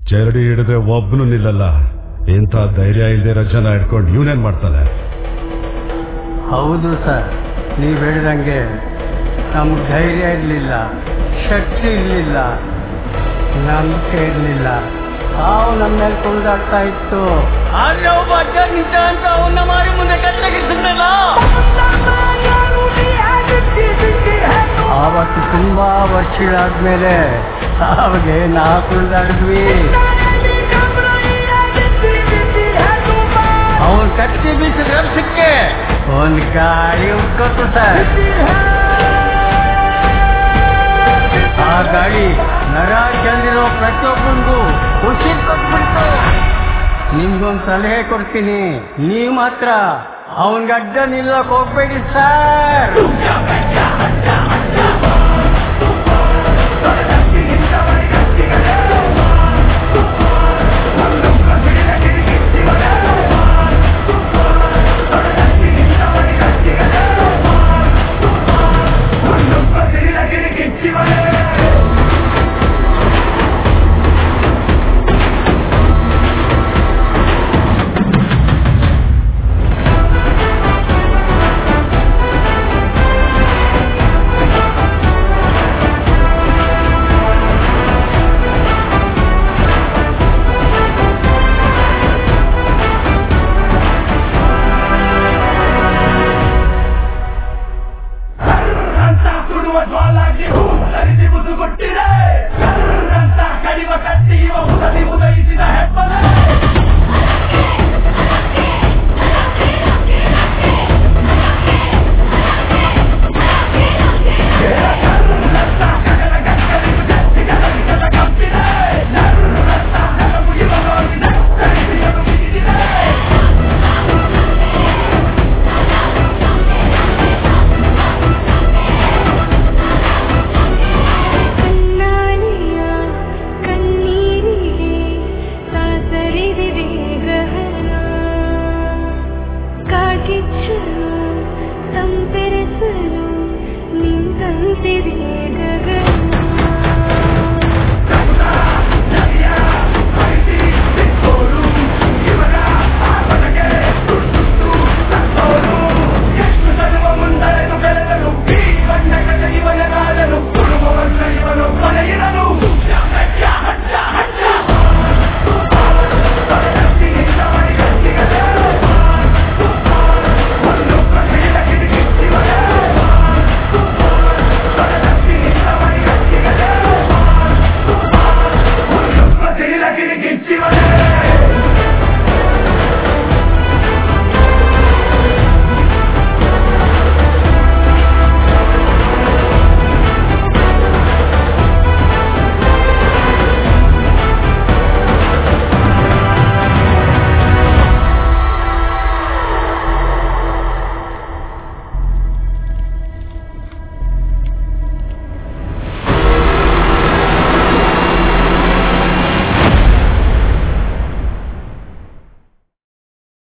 ಚರಡಿ ಹಿಡಿದ್ರೆ ಒಬ್ಬನು ನಿಲ್ಲಲ್ಲ ಇಂಥ ಧೈರ್ಯ ಇಲ್ದಿರೋ ಜನ ಹಿಡ್ಕೊಂಡು ಇವನೇನ್ ಮಾಡ್ತಾನೆ ಹೌದು ಸರ್ ನೀವು ಹೇಳಿದಂಗೆ ನಮ್ಗೆ ಧೈರ್ಯ ಇರಲಿಲ್ಲ ಶಕ್ತಿ ಇರಲಿಲ್ಲ ನಂಬಿಕೆ ಇರಲಿಲ್ಲ ಹಾವು ನಮ್ಮ ಮೇಲೆ ಕುಳಿದಾಡ್ತಾ ಇತ್ತು ಆದ್ರೆ ಒಬ್ಬ ಅಜ್ಜ ನಿಂತ ಅಂತ ಅವನ್ನ ಮಾರಿ ಮುಂದೆ ಕತ್ತಗಿಸಿದ್ರಲ್ಲ ಆವತ್ತು ತುಂಬಾ ವರ್ಷಗಳಾದ್ಮೇಲೆ ಸಾವಿಗೆ ನಾ ಕುಳಿದಾಡಿದ್ವಿ ಅವನ್ ಕತ್ತಿ ಬೀಸಿದ ರಭಸಕ್ಕೆ ಒಂದ್ ಗಾಳಿ ಉಟ್ಕೊತು ಸರ್ ಆ ಗಾಳಿ ನರ ಚೆಂದಿರೋ ಪ್ರತಿಯೊಬ್ಬನಿಗೂ ಖುಷಿ ಕೊಟ್ಬಿಡ್ತು ನಿಮ್ಗೊಂದ್ ಸಲಹೆ ಕೊಡ್ತೀನಿ ನೀವ್ ಮಾತ್ರ ಅವನ್ಗೆ ಅಡ್ಡ ನಿಲ್ಲಕ್ ಹೋಗ್ಬೇಡಿ ಸರ್